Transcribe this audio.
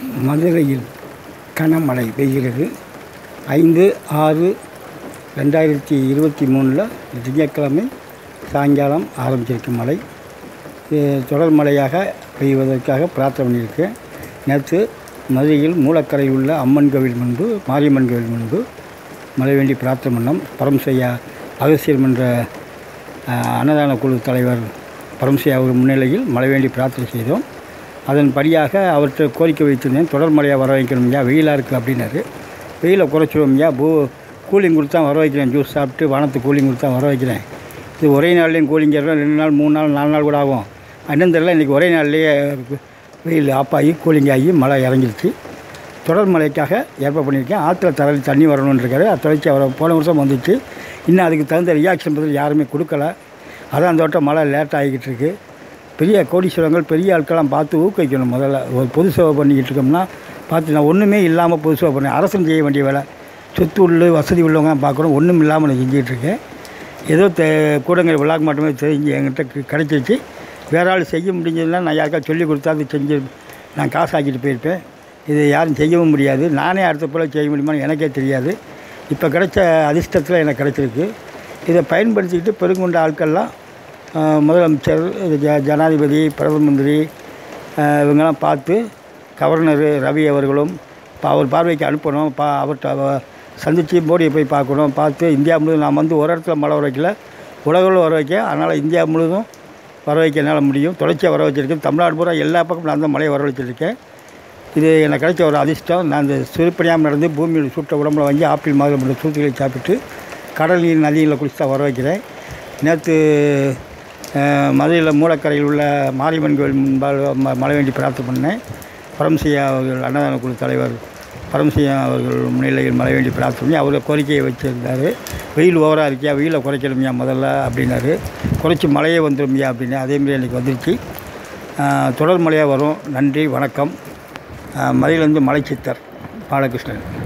மதுரையில் கனமழை பெய்கிறது ஐந்து ஆறு ரெண்டாயிரத்தி இருபத்தி மூணில் திங்கட்கிழமை சாயங்காலம் ஆரம்பிச்சிருக்கு மழை இது தொடர் மழையாக பெய்வதற்காக பிரார்த்தனை பண்ணியிருக்கேன் நேற்று மதுரையில் மூலக்கரை உள்ள அம்மன் கோவில் முன்பு மாரியம்மன் கோவில் முன்பு மழை வேண்டி பிரார்த்தனை பண்ணோம் பரமசையா அகசியர் மன்ற அஹ், அன்னதான குழு தலைவர் பரமசையா அவர் முன்னிலையில் மழை வேண்டி பிரார்த்தனை செய்தோம் அதன்படியாக அவர்கிட்ட கோரிக்கை வைத்திருந்தேன் தொடர் மழையாக வர வைக்கணும் ஐயா வெயிலாக இருக்குது அப்படின்னாரு வெயிலை குறைச்சிடுவோம் ஐயா பூ கூலிங் கொடுத்தா வர வைக்கிறேன் ஜூஸ் சாப்பிட்டு வானத்துக்கு கூலிங் கொடுத்தா வர வைக்கிறேன் இது ஒரே நாள்லேயும் கூலிங் ஏறும் ரெண்டு நாள் மூணு நாள் நாலு நாள் கூட ஆகும் என்னன்னு தெரியல இன்றைக்கி ஒரே நாள்லேயே வெயில் ஆப்பாகி கூலிங் ஆகி மழை இறங்கிருச்சு தொடர் மழைக்காக ஏற்பாடு பண்ணியிருக்கேன் ஆற்றுல தரலி தண்ணி வரணும்னு இருக்காரு அது தொலைச்சி வர போன வருஷம் வந்துச்சு இன்னும் அதுக்கு தகுந்த ரியாக்ஷன் பதில் யாருமே கொடுக்கல அதான் அந்த வட்டம் மழை லேட் ஆகிக்கிட்டு இருக்கு பெரிய கோடீஸ்வரங்கள் பெரிய ஆட்கள்லாம் பார்த்து ஊக்குவிக்கணும் முதல்ல ஒரு பொது சேவை பண்ணிக்கிட்டு இருக்கோம்னா பார்த்து நான் ஒன்றுமே இல்லாமல் பொது சேவை பண்ணேன் அரசும் செய்ய வேண்டிய வேலை சொத்து உள்ள வசதி உள்ளவங்க பார்க்கணும் ஒன்றும் இல்லாமல் நான் செஞ்சுக்கிட்டு இருக்கேன் ஏதோ தெ கூடங்கிற விழாக்கு மட்டுமே தெரிஞ்சு என்கிட்ட கி- கிடைச்சிச்சு வேற ஆள் செய்ய முடிஞ்சதுன்னா நான் யாருக்காவது சொல்லி கொடுத்தா அது செஞ்சு நான் காசு ஆக்கிட்டு போயிருப்பேன் இது யாரும் செய்யவும் முடியாது நானே அடுத்த போல் செய்ய முடியுமான்னு எனக்கே தெரியாது இப்போ கிடைச்ச அதிர்ஷ்டத்தில் எனக்கு கிடைச்சிருக்கு இதை பயன்படுத்திக்கிட்டு பெருங்கொண்ட ஆட்கள்லாம் ஆஹ், முதலமைச்சர் இது ஜ ஜனாதிபதி பிரதம மந்திரி ஆஹ், இவங்கெல்லாம் பார்த்து கவர்னர் ரவி அவர்களும் இப்போ அவர் பார்வைக்கு அனுப்பணும் பா அவர்கிட்ட அவ- சந்தித்து மோடியை போய் பார்க்கணும் பார்த்து இந்தியா முழுவதும் நான் வந்து ஒரு இடத்துல மழை வர வைக்கல உலகில் வர வைக்க அதனால் இந்தியா முழுவதும் வர வைக்க என்னால் முடியும் தொடர்ச்சியாக வர வச்சுருக்கேன் தமிழ்நாடு பூரா எல்லா பக்கமும் நான் தான் மழையை வர வச்சுருக்கேன் இது எனக்கு கிடைச்ச ஒரு அதிர்ஷ்டம் நான் இந்த சிறுப்பணியாமல் நடந்து பூமியில் சுட்ட உடம்புல வாங்கி ஆப்பிள் மாதிரி போன்ற சூத்துகளை சாப்பிட்டு கடல் நீர் நதியில் குளிச்சு தான் வர வைக்கிறேன் நேற்று மதுரையில் மூலக்கரையில் உள்ள மாரியம்மன் கோவில் முன்பாக ம- மழை வேண்டி பிரார்த்தனை பண்ணேன் பரமசியா அவர்கள் அன்னதான குழு தலைவர் பரமசியா அவர்கள் முன்னிலையில் மழை வேண்டி பிரார்த்தனை பண்ணி அவர் கோரிக்கையை வச்சுருந்தார் வெயில் ஓவராக இருக்கியா வெயிலை குறைக்கணுமியா முதல்ல அப்படின்னாரு குறைச்சி மழையே வந்துடும்யா அப்படின்னு அதேமாரி எனக்கு வந்துருச்சு ஆஹ் தொடர் மழையாக வரும் நன்றி வணக்கம் ஆஹ் மதுரையிலேருந்து மலைச்சித்தர் பாலகிருஷ்ணன்